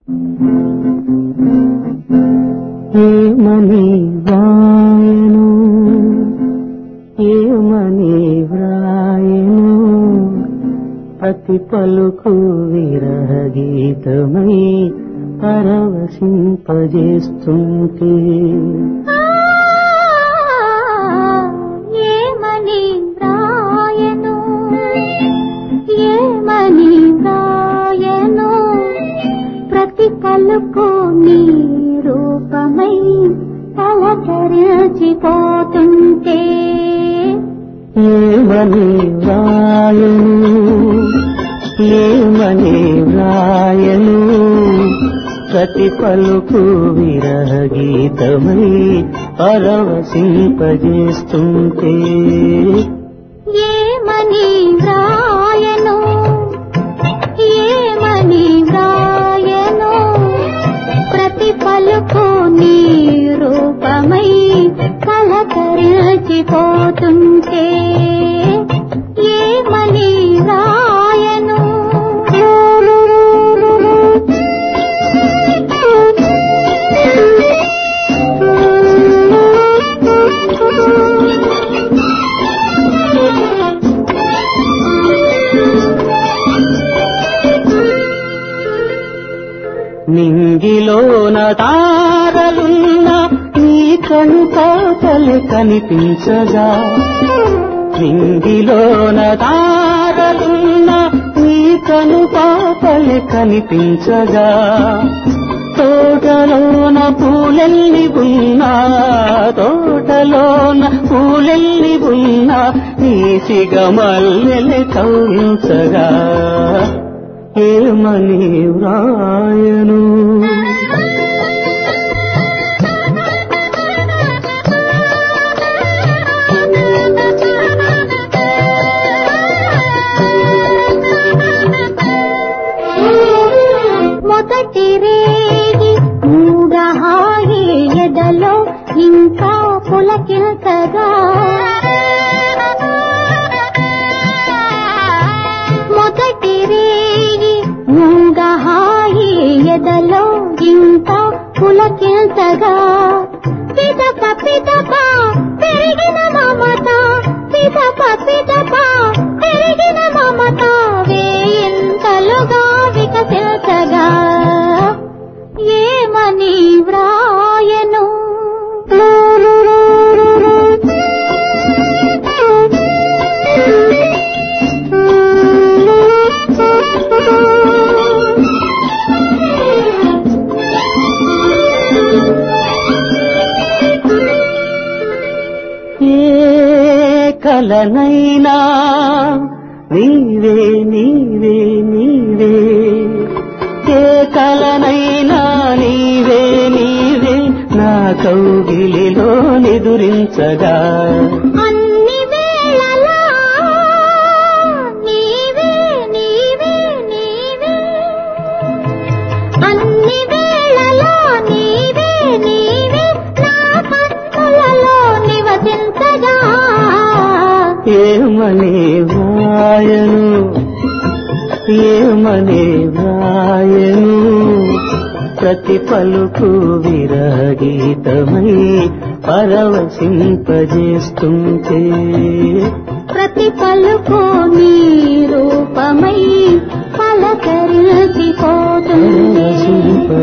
ఏమని వాయను ఏమని వ్రాయను ప్రతి పలుకు విరహ గీతమై పరవశింపజేస్తుంటే ఏమని వ్రాయను ఏమని వ్రాయను ప్రతి పలుకు నీ రూపమై తలచరిచిపోతుంటే ఏమని వ్రాయను ఏమని వ్రాయను ప్రతి పలుకు విరహ గీతమై పరవశింపజేస్తుంటే ఏమని వ్రాయను ఏమని వ్రాయను ప్రతి పలుకు నీ రూపమై కలకరిచిపోతుంటే ఏమని వ్రాయను నింగిలోన తారలున్న నీ కను పాపలు కనిపించగా నింగిలోన తారలున్న నీ కను పాపలు కనిపించగా తోటలోన పూలెల్లి ఉన్నా తోటలోన పూలెల్లి ఉన్నా నీ సిగమల్లెలు కౌంచగా ఏమని వ్రాయను మొదటి రేగి మూడహాయి ఎదలో ఇంకా పులకిల్కగా మొదటి రేగి మూడహాయి ఎదలో ఇంకా పులకిల్కగా పిదప పిదప పెరిగిన మమత పిదప పిదప పెరిగిన మమత వేయింతలుగా వికసించగా ఏమని వ్రాయను ఏ కలనైనా నీవే నీవే నీవే ఏ కలనైనా నీవే నీవే నా కౌగిలిలో నిదురించగా అన్ని వేళలా నీవే నీవే నీవే అన్ని వేళలా నీవే నీవే నా కన్నులలో నివసించగా ఏమని వ్రాయను ఏమని వ్రాయను ప్రతి పలుకు విరగీతమై పరవశింపజేస్తుంటే ప్రతి పలుకు నీ రూపమై పలకరిచిపోతుంది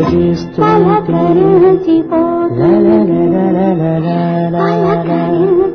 పరవశింపజేస్తుంటే పలకరిచిపోతుంది లా లా లా లా లా లా లా లా లా. పలకరిచిపోతుంది